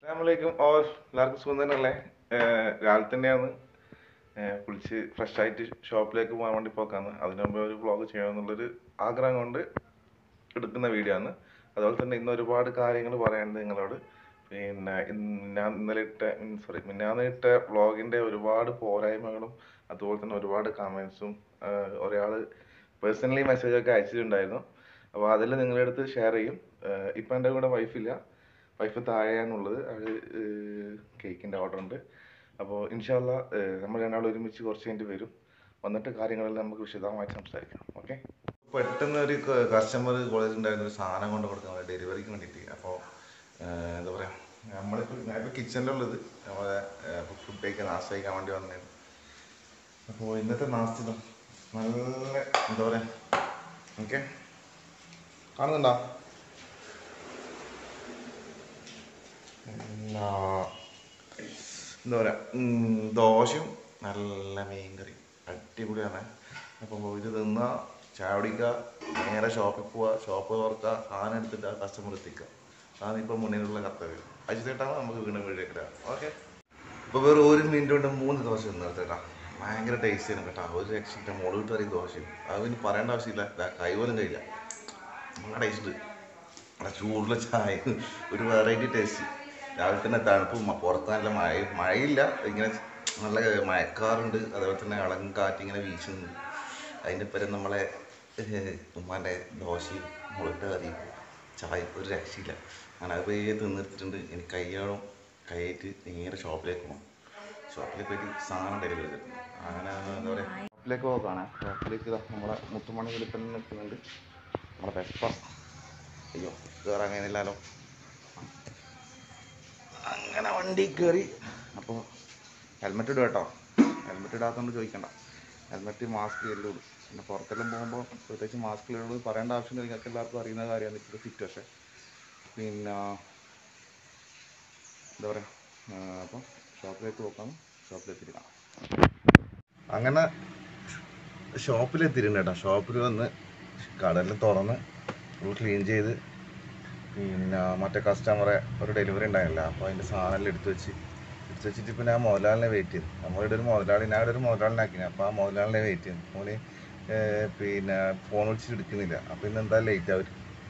അസ്സാമലൈക്കും ഓ എല്ലാവർക്കും സുഖം തന്നെയല്ലേ ഏഹ് രാവിലെ തന്നെയാണ് ഏഹ് കുളിച്ച് ഫ്രഷ് ആയിട്ട് ഷോപ്പിലേക്ക് പോകാൻ വേണ്ടി പോക്കാന്ന് അതിനു മുമ്പ് ഒരു വ്ളോഗ് ചെയ്യണമെന്നുള്ളൊരു ആഗ്രഹം കൊണ്ട് എടുക്കുന്ന വീഡിയോ ആണ് അതുപോലെ തന്നെ ഇന്ന് ഒരുപാട് കാര്യങ്ങൾ പറയാനുണ്ട് നിങ്ങളോട് പിന്നെ ഇന്ന് ഞാൻ ഇന്നലെ ഇട്ട സോറി മിന്നാന്ന് ഇട്ട വ്ളോഗിൻ്റെ ഒരുപാട് പോരായ്മകളും അതുപോലെ തന്നെ ഒരുപാട് കമൻസും ഒരാൾ പേഴ്സണലി മെസ്സേജൊക്കെ അയച്ചിട്ടുണ്ടായിരുന്നു അപ്പോൾ അതിൽ നിങ്ങളുടെ അടുത്ത് ഷെയർ ചെയ്യും ഏഹ് ഇപ്പം എൻ്റെ കൂടെ വൈഫില്ല വൈഫ് താഴെയാണുള്ളത് അത് കേക്കിൻ്റെ ഓർഡർ ഉണ്ട് അപ്പോൾ ഇൻഷാല്ല നമ്മൾ രണ്ടാളും ഒരുമിച്ച് കുറച്ച് കഴിഞ്ഞിട്ട് വരും വന്നിട്ട് കാര്യങ്ങളെല്ലാം നമുക്ക് വിശദമായിട്ട് സംസാരിക്കാം ഓക്കെ പെട്ടെന്ന് ഒരു കസ്റ്റമർ കോളേജിൽ ഉണ്ടായിരുന്ന ഒരു സാധനം കൊണ്ട് കൊടുക്കാൻ ഡെലിവറിക്ക് വേണ്ടിയിട്ട് അപ്പോൾ എന്താ പറയുക നമ്മളിപ്പോൾ ഞാനിപ്പോൾ കിച്ചണിലുള്ളത് നമ്മളെ ഫുഡ് കഴിക്കാൻ നാശ കഴിക്കാൻ വേണ്ടി വന്നതാണ് അപ്പോൾ ഇന്നത്തെ നാസ്തി നല്ല എന്താ പറയുക ഓക്കെ കാണുന്നുണ്ടോ പിന്നെ എന്താ പറയുക ദോശയും നല്ല മീൻകറി അടിപൊളിയാണ് അപ്പോൾ ഇത് തിന്നുക ചായ കുടിക്കുക നേരെ ഷോപ്പിൽ പോവുക ഷോപ്പ് തുറക്കുക സാധനം എടുത്തിട്ട് ആ കസ്റ്റമർ എത്തിക്കുക അതാണ് ഇപ്പോൾ മുന്നിലുള്ള കർത്തവ്യം അജിതേട്ടാണ് നമുക്ക് വീണ്ടും വീട്ടിലേക്ക് ഓക്കെ ഇപ്പോൾ വേറെ ഒരു മിനിറ്റ് കൊണ്ട് മൂന്ന് ദോശ നിർത്തേട്ടാ ഭയങ്കര ടേസ്റ്റിയാണ് കേട്ടോ ഒരു രക്ഷയില്ല മുളകിട്ട് കറി ദോശയും അത് ഇനി പറയേണ്ട ആവശ്യമില്ല ദാ കൈ പോലും കഴിയില്ല നല്ല ടേസ്റ്റ് നല്ല ചൂടുള്ള ചായ ഒരു വെറൈറ്റി ടേസ്റ്റ് രാവിലെ തന്നെ തണുപ്പും മ- പുറത്ത് നല്ല മഴ മഴയില്ല ഇങ്ങനെ നല്ല മഴക്കാറുണ്ട് അതേപോലെ തന്നെ ഇളകും കാറ്റ് ഇങ്ങനെ വീശുന്നുണ്ട് അതിൻ്റെ പേര് നമ്മളെ ഏഹ്, ഉമ്മാൻ്റെ ദോശയും മുളകിട്ട കറിയും ചായ ഒരു രക്ഷയില്ല അങ്ങനെ അത് പോയി തിന്നിട്ടിട്ടുണ്ട് എനിക്ക് കയ്യോളം കൈയായിട്ട് നേരെ ഷോപ്പിലേക്ക് പോകണം ഷോപ്പിലേക്ക് പോയിട്ട് സാധനം ഡെലിവറി ചെയ്തിട്ടുണ്ട് അങ്ങനെ എന്താ പറയുക ഷോപ്പിലേക്ക് പോകാണ് ഷോപ്പിലേക്ക് ഇതാ നമ്മളെ മുത്തുമണി വെളുപ്പൻ നിൽക്കുന്നുണ്ട് നമ്മുടെ വെപ്പ അയ്യോ കയറാൻ കഴിയുന്നില്ലല്ലോ അങ്ങനെ വണ്ടി കയറി അപ്പോൾ ഹെൽമെറ്റ് ഇടുക കേട്ടോ ഹെൽമെറ്റ് ഇടാത്തതുകൊണ്ട് ചോദിക്കണ്ട ഹെൽമെറ്റ് മാസ്ക് എല്ലാം ഇടും പിന്നെ പുറത്തെല്ലാം പോകുമ്പോൾ പ്രത്യേകിച്ച് മാസ്ക് ഇടുന്നത് പറയേണ്ട ആവശ്യം നിങ്ങൾക്ക് എല്ലാവർക്കും അറിയുന്ന കാര്യമാണ് ഇപ്പോൾ ഫിറ്റ് പക്ഷേ പിന്നെ എന്താ പറയുക അപ്പോൾ ഷോപ്പിലേക്ക് പോക്കാം ഷോപ്പിലെത്തിയിട്ട് കാണാം അങ്ങനെ ഷോപ്പിലെത്തിയിട്ടുണ്ട് കേട്ടോ ഷോപ്പിൽ വന്ന് കടലെല്ലാം തുറന്ന് ഫുൾ ക്ലീൻ ചെയ്ത് പിന്നെ മറ്റേ കസ്റ്റമറെ ഒരു ഡെലിവറി ഉണ്ടായില്ല അപ്പോൾ അതിൻ്റെ സാധനം എടുത്ത് വെച്ച് എടുത്ത് വെച്ചിട്ട് ഇപ്പോൾ ഞാൻ മുതലാളിനെ വെയിറ്റ് ചെയ്തു നമ്മളിവിടെ ഒരു മുതലാളി ഞാൻ ഇവിടെ ഒരു മുതലാളിനാക്കി അപ്പോൾ ആ മുതലാളിനെ വെയിറ്റ് ചെയ്തു ഫോണ് പിന്നെ ഫോൺ വിളിച്ചിട്ട് എടുക്കുന്നില്ല അപ്പോൾ ഇന്ന് എന്താ ലേറ്റ് ആവും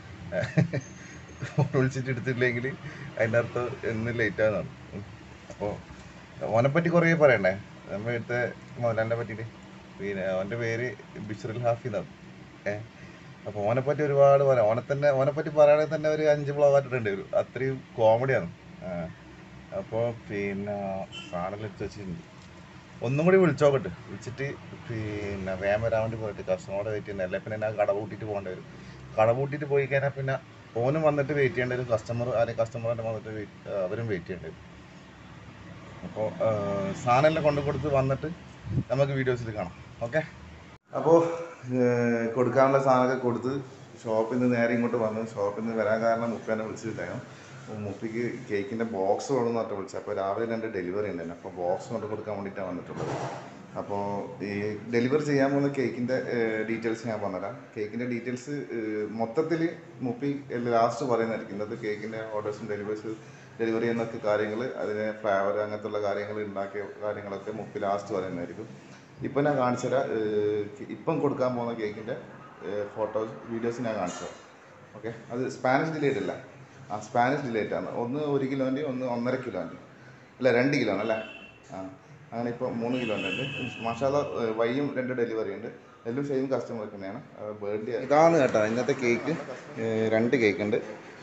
ഫോൺ വിളിച്ചിട്ട് എടുത്തില്ലെങ്കിൽ അതിൻ്റെ അർത്ഥം എന്ന് ലേറ്റ് ആവുന്നതാണ് അപ്പോൾ ഓനെ പറ്റി കുറേ പറയണ്ടേ നമ്മൾ എടുത്ത മുതലാളിനെ പറ്റിയിട്ട് പിന്നെ അവൻ്റെ പേര് ബിഷറുൽ ഹാഫി എന്നാണ് ഏഹ് അപ്പോൾ ഓനെ പറ്റി ഒരുപാട് പറയാം ഓനെ തന്നെ ഓനെ പറ്റി പറയുകയാണെങ്കിൽ തന്നെ ഒരു അഞ്ച് ബ്ലോഗ് ആയിട്ടുണ്ട് വരും അത്രയും കോമഡിയാണ് അപ്പോൾ പിന്നെ സാധനം എടുത്ത് വെച്ചിട്ടുണ്ട് ഒന്നും കൂടി വിളിച്ചോക്കട്ടെ വിളിച്ചിട്ട് പിന്നെ വേഗം വരാൻ വേണ്ടി പോയിട്ട് കസ്റ്റമറോടെ വെയിറ്റ് ചെയ്യുന്നത് അല്ലെങ്കിൽ പിന്നെ ഞാൻ കട പൂട്ടിയിട്ട് പോകേണ്ടി വരും കട പൂട്ടിയിട്ട് പോയി കഴിഞ്ഞാൽ പിന്നെ ഓനും വന്നിട്ട് വെയിറ്റ് ചെയ്യേണ്ടി വരും കസ്റ്റമർ ആരെയും കസ്റ്റമറിൻ്റെ വന്നിട്ട് വെയിറ്റ് അവരും വെയിറ്റ് ചെയ്യേണ്ടി വരും അപ്പോൾ സാധനം എല്ലാം കൊണ്ടു കൊടുത്ത് വന്നിട്ട് നമുക്ക് വീഡിയോസിൽ കാണാം ഓക്കെ അപ്പോൾ കൊടുക്കാനുള്ള സാധനമൊക്കെ കൊടുത്ത് ഷോപ്പിൽ നിന്ന് നേരെ ഇങ്ങോട്ട് വന്ന് ഷോപ്പിൽ നിന്ന് വരാൻ കാരണം മുപ്പേനെ വിളിച്ചിട്ടായിരുന്നു അപ്പോൾ മുപ്പിക്ക് കേക്കിൻ്റെ ബോക്സ് വേണമെന്ന് പറഞ്ഞിട്ട് വിളിച്ചത് അപ്പോൾ രാവിലെ രണ്ട് ഡെലിവറി ഉണ്ടായിരുന്നു അപ്പോൾ ബോക്സ് കൊണ്ട് കൊടുക്കാൻ വേണ്ടിയിട്ടാണ് വന്നിട്ടുള്ളത് അപ്പോൾ ഈ ഡെലിവറി ചെയ്യാൻ പോകുന്ന കേക്കിൻ്റെ ഡീറ്റെയിൽസ് ഞാൻ പറഞ്ഞുതരാം കേക്കിൻ്റെ ഡീറ്റെയിൽസ് മൊത്തത്തിൽ മുപ്പി ലാസ്റ്റ് പറയുന്നതായിരിക്കും ഇന്നത്തെ കേക്കിൻ്റെ ഓർഡേഴ്സും ഡെലിവേഴ്സ് ഡെലിവറി ചെയ്യുന്നൊക്കെ കാര്യങ്ങൾ അതിന് ഫ്ലേവർ അങ്ങനത്തുള്ള കാര്യങ്ങൾ ഉണ്ടാക്കിയ കാര്യങ്ങളൊക്കെ മുപ്പി ലാസ്റ്റ് പറയുന്നതായിരിക്കും ഇപ്പം ഞാൻ കാണിച്ചുതരാം ഇപ്പം കൊടുക്കാൻ പോകുന്ന കേക്കിൻ്റെ ഫോട്ടോസ് വീഡിയോസ് ഞാൻ കാണിച്ചു ഓക്കെ അത് സ്പാനിഷ് ഡിലേറ്റ് അല്ല ആ സ്പാനിഷ് ഡിലേറ്റ് ആണ് ഒന്ന് ഒരു കിലോൻ്റെ ഒന്ന് ഒന്നര കിലോൻ്റെ അല്ല രണ്ട് കിലോ അല്ലേ ആ അങ്ങനെ ഇപ്പോൾ മൂന്ന് കിലോൻ്റെ ഉണ്ട് മസാല വൈയും രണ്ട് ഡെലിവറി ഉണ്ട് എല്ലാം സെയിം കസ്റ്റമർ തന്നെയാണ് ബർത്ത്ഡേ ഇതാണ് കേട്ടോ ഇന്നത്തെ കേക്ക് രണ്ട് കേക്ക് ഉണ്ട്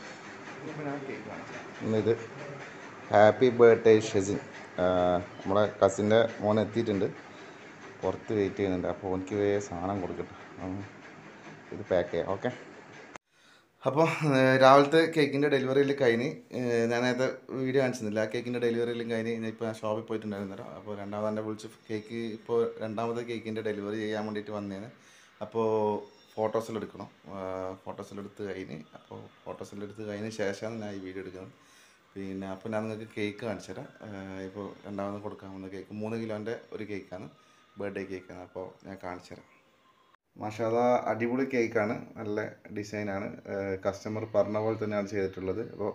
ഇന്ന് ഇത് ഹാപ്പി ബർത്ത്ഡേ ഷെസിൻ നമ്മളെ കസിൻ്റെ മോൻ എത്തിയിട്ടുണ്ട് പുറത്ത് വെയിറ്റ് ചെയ്യുന്നുണ്ട് അപ്പോൾ എനിക്ക് വേ സാധനം കൊടുക്കട്ടെ ഉം. ഇത് പാക്ക് ചെയ്യാം ഓക്കെ അപ്പോൾ രാവിലത്തെ കേക്കിൻ്റെ ഡെലിവറിയിൽ കഴിഞ്ഞ് ഏഹ് ഞാൻ നേരത്തെ വീഡിയോ കാണിച്ചിരുന്നില്ല ആ കേക്കിൻ്റെ ഡെലിവറിയിലും കഴിഞ്ഞ് ഞാൻ ഇപ്പോൾ ഷോപ്പിൽ പോയിട്ടുണ്ടായിരുന്നല്ലോ അപ്പോൾ രണ്ടാമത് എന്നെ വിളിച്ച് കേക്ക് ഇപ്പോൾ രണ്ടാമത്തെ കേക്കിൻ്റെ ഡെലിവറി ചെയ്യാൻ വേണ്ടിയിട്ട് വന്നേന് അപ്പോൾ ഫോട്ടോസെല്ലാം എടുക്കണം ഫോട്ടോസെല്ലാം എടുത്ത് കഴിഞ്ഞ് അപ്പോൾ ഫോട്ടോസെല്ലാം എടുത്ത് കഴിഞ്ഞ ശേഷമാണ് ഞാൻ ഈ വീഡിയോ എടുക്കുന്നത് പിന്നെ അപ്പോൾ ഞാൻ നിങ്ങൾക്ക് കേക്ക് കാണിച്ചു തരാം ഏഹ് ഇപ്പോൾ രണ്ടാമത് കൊടുക്കാൻ പോകുന്ന കേക്ക് മൂന്ന് കിലോൻ്റെ ഒരു കേക്കാണ് ബർത്ത്ഡേ കേക്കാണ് അപ്പോൾ ഞാൻ കാണിച്ചു തരാം മാഷാദ അടിപൊളി കേക്കാണ് നല്ല ഡിസൈനാണ് കസ്റ്റമർ പറഞ്ഞ പോലെ തന്നെയാണ് ചെയ്തിട്ടുള്ളത് അപ്പോൾ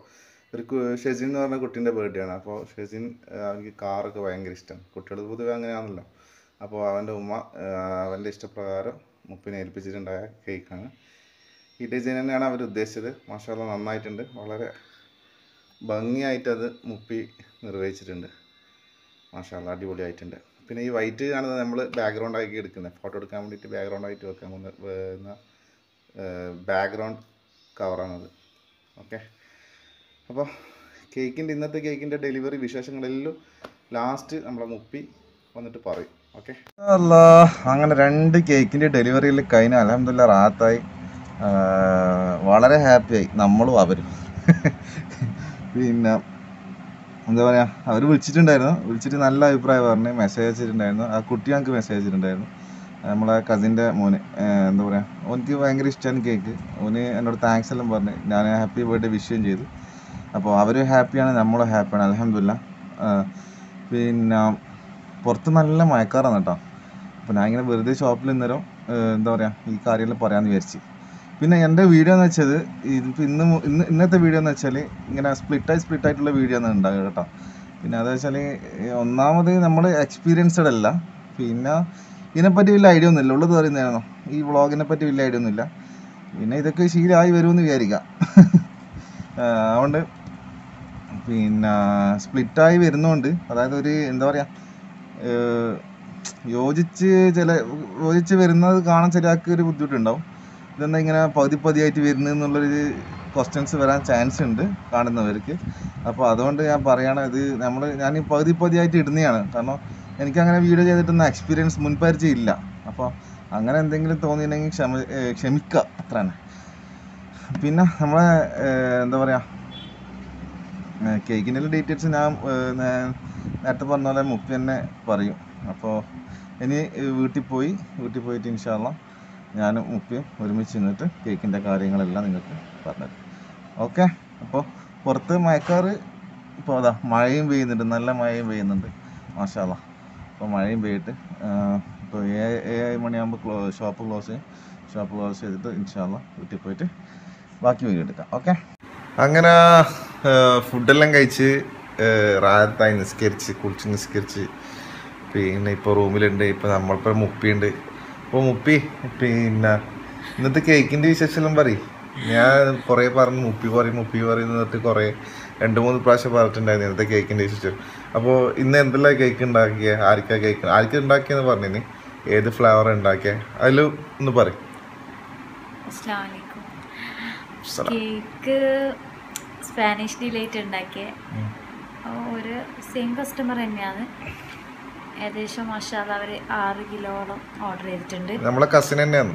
ഒരു കു- ഷെസിൻ എന്ന് പറഞ്ഞ കുട്ടീൻ്റെ ബർത്ത്ഡേ ആണ് അപ്പോൾ ഷെസിൻ ആ, അവനിക്ക് കാറൊക്കെ ഭയങ്കര ഇഷ്ടം കുട്ടികൾ പൊതുവെ അങ്ങനെയാണല്ലോ അപ്പോൾ അവൻ്റെ ഉമ്മ ആ, അവൻ്റെ ഇഷ്ടപ്രകാരം മുപ്പിനെ ഏൽപ്പിച്ചിട്ടുണ്ടായ കേക്കാണ് ഈ ഡിസൈൻ തന്നെയാണ് അവർ ഉദ്ദേശിച്ചത് മാഷാല്ല നന്നായിട്ടുണ്ട് വളരെ ഭംഗിയായിട്ട് അത് മുപ്പി നിർവഹിച്ചിട്ടുണ്ട് മാഷാല്ല അടിപൊളിയായിട്ടുണ്ട് പിന്നെ ഈ വൈറ്റ് കാണുന്നത് നമ്മൾ ബാക്ക്ഗ്രൗണ്ട് ആക്കി എടുക്കുന്നത് ഫോട്ടോ എടുക്കാൻ വേണ്ടിയിട്ട് ബാക്ക്ഗ്രൗണ്ട് ആയിട്ട് വെക്കാൻ പോകുന്ന ബാക്ക്ഗ്രൗണ്ട് കവറാണത് ഓക്കെ അപ്പോൾ കേക്കിൻ്റെ ഇന്നത്തെ കേക്കിൻ്റെ ഡെലിവറി വിശേഷങ്ങളെല്ലാം ലാസ്റ്റ് നമ്മളെ മുപ്പി വന്നിട്ട് പറയും ഓക്കെ അല്ല അങ്ങനെ രണ്ട് കേക്കിൻ്റെ ഡെലിവറിയിൽ കഴിഞ്ഞ അലഹമില്ല റാത്തായി വളരെ ഹാപ്പിയായി നമ്മളും അവരും പിന്നെ എന്താ പറയുക അവർ വിളിച്ചിട്ടുണ്ടായിരുന്നു വിളിച്ചിട്ട് നല്ല അഭിപ്രായം പറഞ്ഞ് മെസ്സേജ് അയച്ചിട്ടുണ്ടായിരുന്നു ആ കുട്ടി ഞങ്ങൾക്ക് മെസ്സേജ് അയച്ചിട്ടുണ്ടായിരുന്നു നമ്മളെ കസിൻ്റെ മോന് ഏഹ് എന്താ പറയുക ഓനിക്ക് ഭയങ്കര ഇഷ്ടമാണ് കേക്ക് ഓന് എന്നോട് താങ്ക്സ് എല്ലാം പറഞ്ഞ് ഞാൻ ഹാപ്പി ബർത്ത്ഡേ വിഷയം ചെയ്തു അപ്പോൾ അവർ ഹാപ്പിയാണ് നമ്മളും ഹാപ്പിയാണ് അലഹമില്ല പിന്നെ പുറത്ത് നല്ല മഴക്കാറാണ് കേട്ടോ അപ്പോൾ ഞാൻ ഇങ്ങനെ വെറുതെ ഷോപ്പിൽ നിന്നേരം എന്താ പറയുക ഈ കാര്യമെല്ലാം പറയാമെന്ന് വിചാരിച്ച് പിന്നെ എൻ്റെ വീഡിയോ എന്ന് വെച്ചത് ഇതിപ്പോൾ ഇന്ന് മു- ഇന്ന് ഇന്നത്തെ വീഡിയോ എന്ന് വെച്ചാൽ ഇങ്ങനെ സ്പ്ലിറ്റായി സ്പ്ലിറ്റായിട്ടുള്ള വീഡിയോ ആണ് ഉണ്ടാകുക കേട്ടോ പിന്നെ അത് വെച്ചാൽ ഒന്നാമത് നമ്മൾ എക്സ്പീരിയൻസ്ഡ് അല്ല പിന്നെ ഇതിനെപ്പറ്റി വലിയ ഐഡിയ ഒന്നുമില്ല ഉള്ളത് പറയുന്നതാണോ ഈ വ്ളോഗിനെ പറ്റി വലിയ ഐഡിയ ഒന്നുമില്ല പിന്നെ ഇതൊക്കെ ശീലമായി വരുമെന്ന് വിചാരിക്കാം ആ, അതുകൊണ്ട് പിന്നെ സ്പ്ലിറ്റായി വരുന്നതുകൊണ്ട് അതായത് ഒരു എന്താ പറയുക യോജിച്ച് ചില യോജിച്ച് വരുന്നത് കാണാൻ ചിലർക്ക് ഒരു ബുദ്ധിമുട്ടുണ്ടാവും ഇതെന്താ ഇങ്ങനെ പകുതി പതിയായിട്ട് വരുന്നത് എന്നുള്ളൊരു ക്വസ്റ്റ്യൻസ് വരാൻ ചാൻസ് ഉണ്ട് കാണുന്നവർക്ക് അപ്പോൾ അതുകൊണ്ട് ഞാൻ പറയണം ഇത് നമ്മൾ ഞാൻ ഈ പകുതി പതിയായിട്ട് ഇടുന്നതാണ് കാരണം എനിക്കങ്ങനെ വീഡിയോ ചെയ്തിട്ടൊന്നും എക്സ്പീരിയൻസ് മുൻപരിചയം ഇല്ല അപ്പോൾ അങ്ങനെ എന്തെങ്കിലും തോന്നിയിട്ടുണ്ടെങ്കിൽ ക്ഷമ ഏഹ് ക്ഷമിക്കുക അത്ര തന്നെ പിന്നെ നമ്മളെ ഏഹ് എന്താ പറയുക കേക്കിൻ്റെ ഡീറ്റെയിൽസ് ഞാൻ ഏഹ് നേ- നേരത്തെ പറഞ്ഞ പോലെ മുപ്പി തന്നെ പറയും അപ്പോൾ ഇനി വീട്ടിൽ പോയി വീട്ടിൽ പോയിട്ട് ഇൻഷാല്ല ഞാനും മുപ്പിയും ഒരുമിച്ച് നിന്നിട്ട് കേക്കിൻ്റെ കാര്യങ്ങളെല്ലാം നിങ്ങൾക്ക് പറഞ്ഞുതരും ഓക്കെ അപ്പോൾ പുറത്ത് മഴക്കാറ് ഇപ്പോൾ അതാ മഴയും പെയ്യുന്നുണ്ട് നല്ല മഴയും പെയ്യുന്നുണ്ട് മാഷാല്ല അപ്പോൾ മഴയും പെയ്യിട്ട് ഇപ്പോൾ ഏഴ് ഏഴ് മണിയാകുമ്പോൾ ക്ലോ ഷോപ്പ് ക്ലോസ് ചെയ്യും ഷോപ്പ് ക്ലോസ് ചെയ്തിട്ട് ഇൻഷാല്ല വീട്ടിൽ പോയിട്ട് ബാക്കി വീഡിയോ എടുക്കാം ഓക്കെ അങ്ങനെ ഫുഡെല്ലാം കഴിച്ച് റാത്തായി നിസ്കരിച്ച് കുളിച്ച് നിസ്കരിച്ച് പിന്നെ ഇപ്പോൾ റൂമിലുണ്ട് ഇപ്പോൾ നമ്മളിപ്പോൾ മുപ്പിയുണ്ട് അപ്പോൾ മുപ്പി പിന്നെ ഇന്നത്തെ കേക്കിൻ്റെ വിശേഷം പറയും ഞാൻ കുറേ പറഞ്ഞു മുപ്പി പറയും മുപ്പി പറയും എന്നിട്ട് കുറേ രണ്ട് മൂന്ന് പ്രാവശ്യം പറഞ്ഞിട്ടുണ്ടായിരുന്നു ഇന്നത്തെ കേക്കിൻ്റെ വിശേഷം അപ്പോൾ ഇന്ന് എന്തെല്ലാം കേക്ക് ഉണ്ടാക്കിയ ആർക്കാ കേക്ക് ആർക്ക് ഉണ്ടാക്കിയെന്ന് പറഞ്ഞിന് ഏത് ഫ്ലേവർ ഉണ്ടാക്കിയ അതിൽ ഒന്ന് പറയും അസ്സലാമലൈക്കും കേക്ക് സ്പാനിഷ് ഡിലൈറ്റ് ഉണ്ടാക്കിയ ഒരു സെയിം കസ്റ്റമർ തന്നെയാണ് ഏകദേശം മഷാല അവർ ആറ് കിലോളം ഓർഡർ ചെയ്തിട്ടുണ്ട് നമ്മളെ കസിൻ തന്നെയാണ്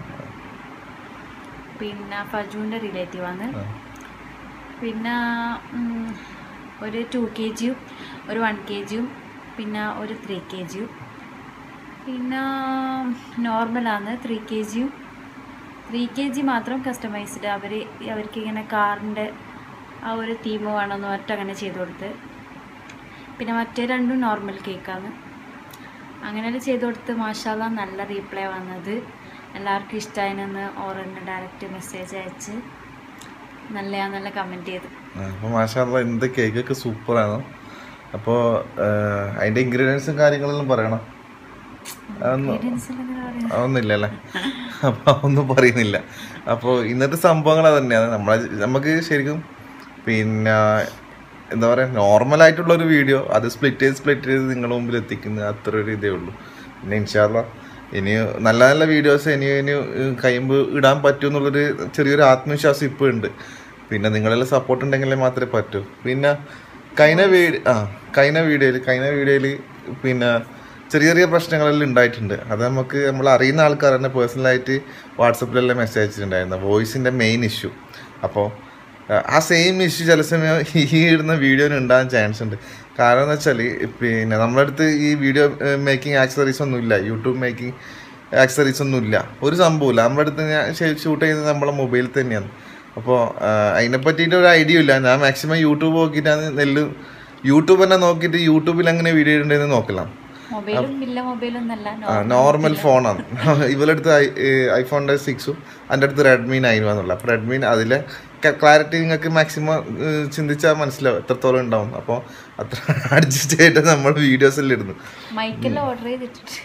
പിന്നെ ഫജുവിൻ്റെ റിലേറ്റീവ് ആണ് പിന്നെ ഉം, ഒരു ടു കെ ജിയും ഒരു വൺ കെ ജിയും പിന്നെ ഒരു ത്രീ കെ ജിയും പിന്നെ നോർമലാണ് ത്രീ കെ ജിയും ത്രീ കെ ജി മാത്രം കസ്റ്റമൈസ്ഡ് അവർ അവർക്ക് ഇങ്ങനെ കാറിൻ്റെ ആ ഒരു തീം വേണമെന്ന് പറഞ്ഞിട്ട് അങ്ങനെ ചെയ്ത് കൊടുത്ത് പിന്നെ മറ്റേ രണ്ടും നോർമൽ കേക്കാണ് അങ്ങനെ ചെയ്ത് കൊടുത്ത് മാഷാല്ല നല്ല റീപ്ലൈ വന്നത് എല്ലാവർക്കും ഇഷ്ടമായിനെന്ന് ഓറന്ന് ഡയറക്റ്റ് മെസ്സേജ് അയച്ച് നല്ലയാന്നല്ല കമൻറ്റ് ചെയ്തു അപ്പോൾ മാഷാല്ല എന്ത് കേക്കൊക്കെ സൂപ്പറാണ് അപ്പോൾ അതിൻ്റെ ഇൻഗ്രീഡിയൻസും കാര്യങ്ങളെല്ലാം പറയണം അതൊന്നും Ingredients എല്ലാം ഇങ്ങനെ പറയുന്നത്. അതൊന്നുമില്ലല്ലേ അപ്പോൾ അതൊന്നും പറയുന്നില്ല അപ്പോൾ ഇന്നത്തെ സംഭവങ്ങൾ അത് തന്നെയാണ് നമ്മളെ നമുക്ക് ശരിക്കും പിന്നെ എന്താ പറയുക നോർമലായിട്ടുള്ള ഒരു വീഡിയോ അത് സ്പ്ലിറ്റ് ചെയ്ത് സ്പ്ലിറ്റ് ചെയ്ത് നിങ്ങളുടെ മുമ്പിൽ എത്തിക്കുന്ന അത്ര ഒരു ഇതേ ഉള്ളൂ പിന്നെ ഇൻഷാല്ല ഇനി നല്ല നല്ല വീഡിയോസ് ഇനി ഇനി കഴിയുമ്പോൾ ഇടാൻ പറ്റൂ എന്നുള്ളൊരു ചെറിയൊരു ആത്മവിശ്വാസം ഇപ്പോൾ ഉണ്ട് പിന്നെ നിങ്ങളെല്ലാം സപ്പോർട്ട് ഉണ്ടെങ്കിലേ മാത്രമേ പറ്റൂ പിന്നെ കഴിഞ്ഞ വീഡിയോ ആ കഴിഞ്ഞ വീഡിയോയിൽ കഴിഞ്ഞ വീഡിയോയിൽ പിന്നെ ചെറിയ ചെറിയ പ്രശ്നങ്ങളെല്ലാം ഉണ്ടായിട്ടുണ്ട് അത് നമുക്ക് നമ്മൾ അറിയുന്ന ആൾക്കാർ തന്നെ പേഴ്സണലായിട്ട് വാട്സപ്പിലെല്ലാം മെസ്സേജ് അയച്ചിട്ടുണ്ടായിരുന്നു വോയിസിൻ്റെ മെയിൻ ഇഷ്യൂ അപ്പോൾ ആ സെയിം ഇഷ്യൂ ചില സമയം ഈ ഇടുന്ന വീഡിയോന് ഉണ്ടാകാൻ ചാൻസ് ഉണ്ട് കാരണം എന്ന് വെച്ചാൽ പിന്നെ നമ്മുടെ അടുത്ത് ഈ വീഡിയോ മേക്കിംഗ് ആക്സറീസ് ഒന്നും ഇല്ല യൂട്യൂബ് മേക്കിംഗ് ആക്സറീസ് ഒന്നും ഇല്ല ഒരു സംഭവമില്ല നമ്മുടെ അടുത്ത് ഞാൻ ഷൂട്ട് ചെയ്യുന്നത് നമ്മളെ മൊബൈലിൽ തന്നെയാണ് അപ്പോൾ അതിനെ പറ്റിയിട്ട് ഒരു ഐഡിയ ഇല്ല ഞാൻ മാക്സിമം യൂട്യൂബ് നോക്കിയിട്ടാണ് നെല്ല് യൂട്യൂബ് തന്നെ നോക്കിയിട്ട് യൂട്യൂബിൽ എങ്ങനെ വീഡിയോ ഇടേണ്ടതെന്ന് നോக்கலாம் മൊബൈലും ഇല്ല മൊബൈലും ഒന്നല്ല നോർമൽ ഫോണാണ് ഇവളുടെ അടുത്ത് ഐഫോണിൻ്റെ സിക്സും എൻ്റെ അടുത്ത് റെഡ്മി നയനും ആണുള്ളത് അപ്പോൾ റെഡ്മി അതിലെ ക്ലാരിറ്റി നിങ്ങൾക്ക് മാക്സിമം ചിന്തിച്ചാൽ മനസ്സിലാവും എത്രത്തോളം ഉണ്ടാവും അപ്പോൾ അത്ര അഡ്ജസ്റ്റ് ചെയ്തിട്ട് നമ്മൾ വീഡിയോസിൽ ഇടുന്നു മൈക്കെല്ലാം ഓർഡർ ചെയ്തിട്ടുണ്ട്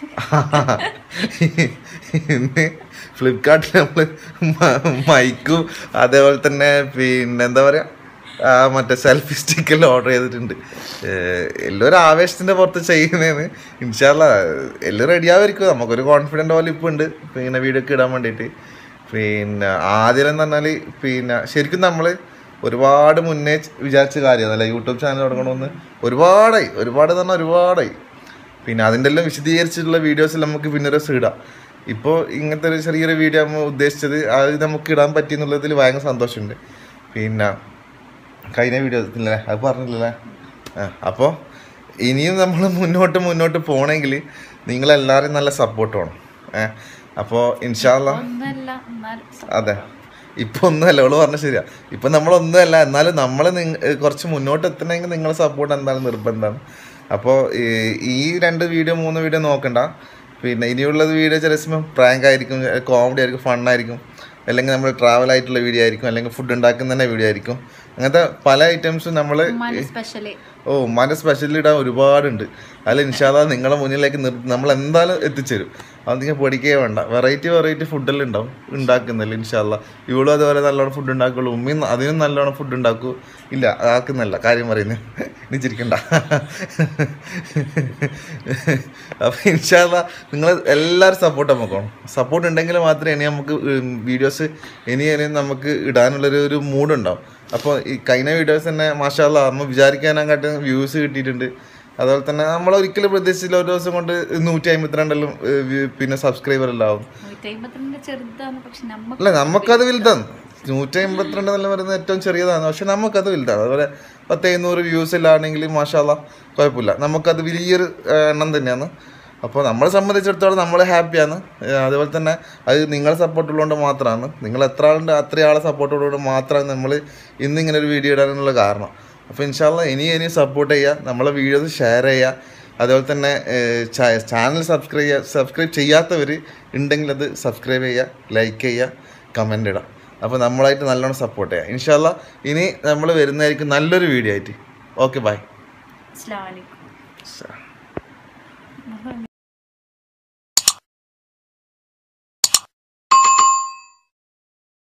ഇന്ന് ഫ്ലിപ്കാർട്ടിൽ നമ്മൾ മൈക്കും അതേപോലെ തന്നെ പിന്നെ എന്താ പറയുക ആ മറ്റേ സെൽഫി സ്റ്റിക്കെല്ലാം ഓർഡർ ചെയ്തിട്ടുണ്ട് ഏഹ് എല്ലാം ഒരു ആവേശത്തിൻ്റെ പുറത്ത് ചെയ്യുന്നതെന്ന് ഇൻഷാല്ല എല്ലാം റെഡി ആവുമായിരിക്കും നമുക്കൊരു കോൺഫിഡൻറ്റ് പോലെ ഇപ്പോൾ ഉണ്ട് പിന്നെ വീഡിയോ ഒക്കെ ഇടാൻ വേണ്ടിയിട്ട് പിന്നെ ആദ്യം എന്ന് പറഞ്ഞാൽ പിന്നെ ശരിക്കും നമ്മൾ ഒരുപാട് മുന്നേ വിചാരിച്ച കാര്യമാണ് യൂട്യൂബ് ചാനൽ തുടങ്ങണമെന്ന് ഒരുപാടായി ഒരുപാട് എന്ന് പറഞ്ഞാൽ ഒരുപാടായി പിന്നെ അതിൻ്റെ എല്ലാം വിശദീകരിച്ചിട്ടുള്ള വീഡിയോസിൽ നമുക്ക് പിന്നെ ഒരു ദിവസം ഇടാം ഇപ്പോൾ ഇങ്ങനത്തെ ഒരു ചെറിയൊരു വീഡിയോ നമ്മൾ ഉദ്ദേശിച്ചത് അത് നമുക്ക് ഇടാൻ പറ്റി എന്നുള്ളതിൽ ഭയങ്കര സന്തോഷമുണ്ട് പിന്നെ കഴിഞ്ഞ വീഡിയോ ഇല്ലേ അത് പറഞ്ഞില്ലല്ലേ ആ അപ്പോൾ ഇനിയും നമ്മൾ മുന്നോട്ട് മുന്നോട്ട് പോകണമെങ്കിൽ നിങ്ങളെല്ലാവരും നല്ല സപ്പോർട്ട് വേണം ഏ അപ്പോൾ ഇൻഷാല്ല ഒന്നല്ല എന്നാലും അതെ ഇപ്പൊ ഒന്നുമല്ല അവള് പറഞ്ഞ ശരിയാ ഇപ്പൊ നമ്മളൊന്നുമല്ല എന്നാലും നമ്മൾ കുറച്ച് മുന്നോട്ട് എത്തണമെങ്കിൽ നിങ്ങളെ സപ്പോർട്ട് എന്താണ് നിർബന്ധമാണ് അപ്പോൾ ഈ രണ്ട് വീഡിയോ മൂന്ന് വീഡിയോ നോക്കണ്ട പിന്നെ ഇനിയുള്ളത് വീഡിയോ ചില സമയം പ്രാങ്ക് ആയിരിക്കും കോമഡി ആയിരിക്കും ഫണ്ണായിരിക്കും അല്ലെങ്കിൽ നമ്മൾ ട്രാവൽ ആയിട്ടുള്ള വീഡിയോ ആയിരിക്കും അല്ലെങ്കിൽ ഫുഡ് ഉണ്ടാക്കുന്ന തന്നെ വീഡിയോ ആയിരിക്കും അങ്ങനത്തെ പല ഐറ്റംസും നമ്മൾ ഉമ്മാൻ്റെ സ്പെഷ്യല് ഓ ഉമ്മാൻ്റെ സ്പെഷ്യൽ ഇടാൻ ഒരുപാടുണ്ട് അതിൽ ഇൻഷാല്ല നിങ്ങളെ മുന്നിലേക്ക് നിർത്തി നമ്മൾ എന്തായാലും എത്തിച്ചേരും അത് നിങ്ങൾ പേടിക്കേ വേണ്ട വെറൈറ്റി വെറൈറ്റി ഫുഡെല്ലാം ഉണ്ടാവും ഉണ്ടാക്കുന്നില്ല ഇൻഷാല്ല ഇവളും അതുപോലെ നല്ലോണം ഫുഡ് ഉണ്ടാക്കുള്ളൂ ഉമ്മയും അതിനും നല്ലോണം ഫുഡ് ഉണ്ടാക്കൂ ഇല്ല ആക്കുന്നല്ല കാര്യം പറയുന്നത് നീ ചിരിക്കണ്ട അപ്പം ഇൻഷാല്ല നിങ്ങൾ എല്ലാവരും സപ്പോർട്ട് നമുക്ക് വേണം സപ്പോർട്ട് ഉണ്ടെങ്കിൽ മാത്രമേ ഇനി നമുക്ക് വീഡിയോസ് ഇനി ഇനി നമുക്ക് ഇടാനുള്ളൊരു ഒരു മൂഡുണ്ടാവും അപ്പോൾ ഈ കഴിഞ്ഞ വീഡിയോസ് തന്നെ മാഷാല്ല നമ്മൾ വിചാരിക്കാനാകാട്ട് വ്യൂസ് കിട്ടിയിട്ടുണ്ട് അതുപോലെ തന്നെ നമ്മൾ ഒരിക്കലും പ്രതീക്ഷിച്ചില്ല ഒരു ദിവസം കൊണ്ട് നൂറ്റി അമ്പത്തിരണ്ടെല്ലാം ഏഹ്, view- പിന്നെ സബ്സ്ക്രൈബർ എല്ലാം ആവും നൂറ്റി അമ്പത്തിരണ്ട് ചെറുതാണ് പക്ഷെ നമുക്ക് അല്ല നമുക്കത് വലുതാണ് നൂറ്റി അമ്പത്തിരണ്ട് എന്നെല്ലാം പറയുന്നത് ഏറ്റവും ചെറിയതാണ് പക്ഷെ നമുക്കത് വലുതാണ് അതുപോലെ പത്ത് എഴുന്നൂറ് വ്യൂസ് ഇല്ലാണെങ്കിൽ മാഷാല്ല കുഴപ്പമില്ല നമുക്കത് വലിയൊരു ഏഹ്, എണ്ണം തന്നെയാണ് അപ്പോൾ നമ്മളെ സംബന്ധിച്ചിടത്തോളം നമ്മൾ ഹാപ്പിയാണ് ഏഹ്, അതുപോലെ തന്നെ അത് നിങ്ങളെ സപ്പോർട്ട് ഉള്ളതുകൊണ്ട് മാത്രമാണ് നിങ്ങൾ എത്ര ആളുണ്ട് അത്രയും ആളെ സപ്പോർട്ട് ഉള്ളതുകൊണ്ട് മാത്രമാണ് നമ്മൾ ഇന്ന് ഇങ്ങനെ ഒരു വീഡിയോ ഇടാനുള്ള കാരണം അപ്പോൾ ഇൻഷാല്ല ഇനി ഇനി സപ്പോർട്ട് ചെയ്യുക നമ്മളെ വീഡിയോസ് ഷെയർ ചെയ്യുക അതുപോലെ തന്നെ ചാനൽ സബ്സ്ക്രൈബ് ചെയ്യുക സബ്സ്ക്രൈബ് ചെയ്യാത്തവർ ഉണ്ടെങ്കിൽ അത് സബ്സ്ക്രൈബ് ചെയ്യുക ലൈക്ക് ചെയ്യുക കമൻ്റ് ഇടാം അപ്പോൾ നമ്മളായിട്ട് നല്ലോണം സപ്പോർട്ട് ചെയ്യുക ഇൻഷാല്ല ഇനി നമ്മൾ വരുന്നതായിരിക്കും നല്ലൊരു വീഡിയോ ആയിട്ട് ഓക്കെ ബൈ അസ്സലാമു അലൈക്കും